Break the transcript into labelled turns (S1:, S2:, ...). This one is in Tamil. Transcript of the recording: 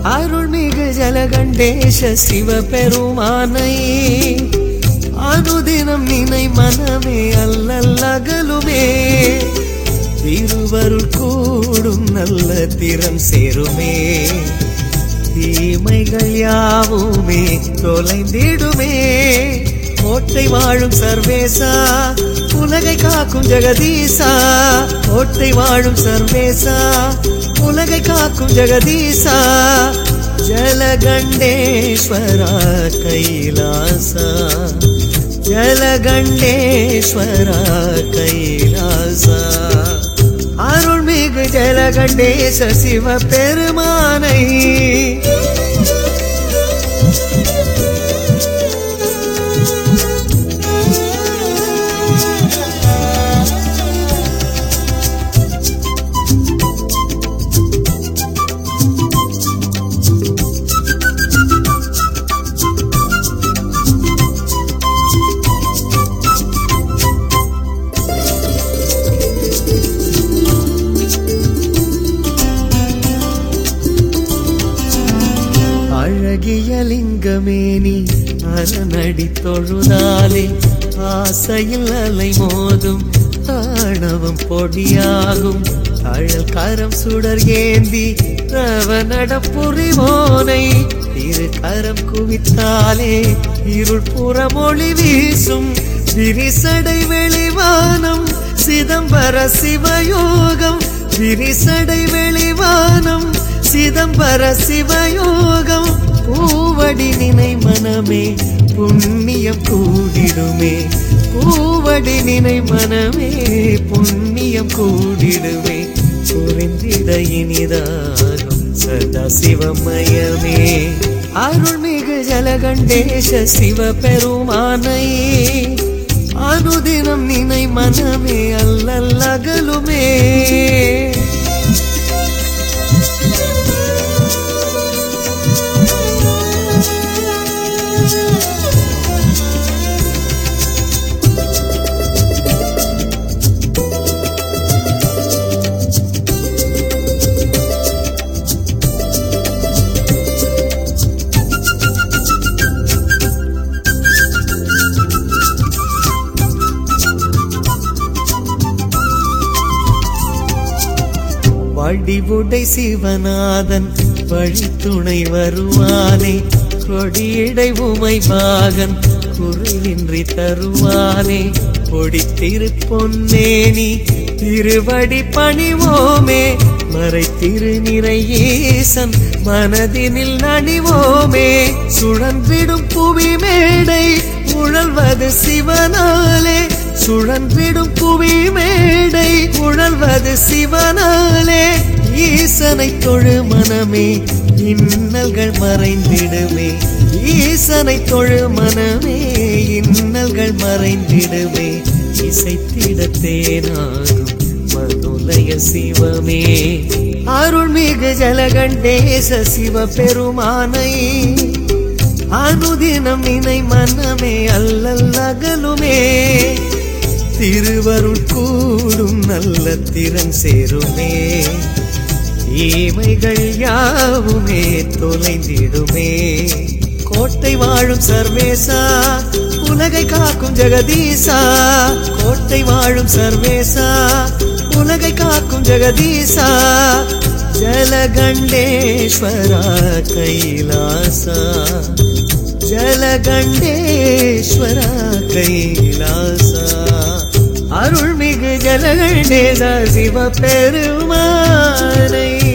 S1: அருள்மிகு ஜலகண்டேஷ சிவபெருமானை அனுதினம் நினை மனமே அல்லல் அகலுமே திருவருள் கூடும் நல்ல திறம் சேருமே தீமைகள் யாவுமே தொலைந்திடுமே கோட்டை வாழும் சர்வேசா உலகை காக்கும் ஜெகதீசா கோட்டை வாழும் சர்வேசா உலகை காக்கும் ஜெகதீசா ஜலகண்டேஸ்வரா கைலாசா ஜலகண்டேஸ்வரா கைலாசா அருள்மிகு ஜலகண்டேச சிவ பெருமானை அழகிய லிங்கமேனி அரணடி தொழுதாலே ஆசையில் அலை மோதும் ஆணவம் பொடியாகும் அழல் கரம் சுடர் ஏந்தி ரவநட புரிவோனை இரு கரம் குவித்தாலே இருள் புறமொழி வீசும் விரிசடை வெளிவானம் சிதம்பர சிவயோகம் விரிசடை வெளிவானம் சிதம்பர சிவயோகம் பூவடி நினை மனமே புண்ணியம் கூடிடுமே பூவடி நினை மனமே புண்ணியம் கூடிடுமே புரிந்திட இனிதாகும் சதா சிவமயமே அருள்மிகு ஜலகண்டேஷ சிவ பெருமானை அனுதினம் நினை மனமே அல்லல் அகலுமே வடிவுடை சிவநாதன் வழித்துணை வருவானே கொடியடை உமை பாகன் குறைவின்றி தருவானே பொடித்திரு பொன்னேனி திருவடி பணிவோமே மறை திருநிறையேசன் மனதினில் நணிவோமே சுழன்றிடும் புவி மேடை உழல்வது சிவனாலே சுழன்றிடும் புவி மேடை உழல்வது சிவனாலே ஈசனை தொழு மனமே இன்னல்கள் மறைந்திடுமே ஈசனை தொழு மனமே இன்னல்கள் மறைந்திடுமே இசைத்திட தேனாகும் மதுலய சிவமே அருள்மிகு ஜலகண்டேச சிவ பெருமானை அனுதினம் நினை மனமே அல்லல் அகலுமே திருவருள் கூடும் நல்ல திறன் சேருமே ஈமைகள் யாவுமே தொலைந்திடுமே கோட்டை வாழும் சர்வேசா உலகை காக்கும் ஜெகதீசா கோட்டை வாழும் சர்வேசா உலகை காக்கும் ஜெகதீசா ஜலகண்டேஸ்வரா கைலாசா ஜலகண்டேஸ்வரா கைலாசா அருள்மிகு ஜலகண்டேச சிவ பெருமானை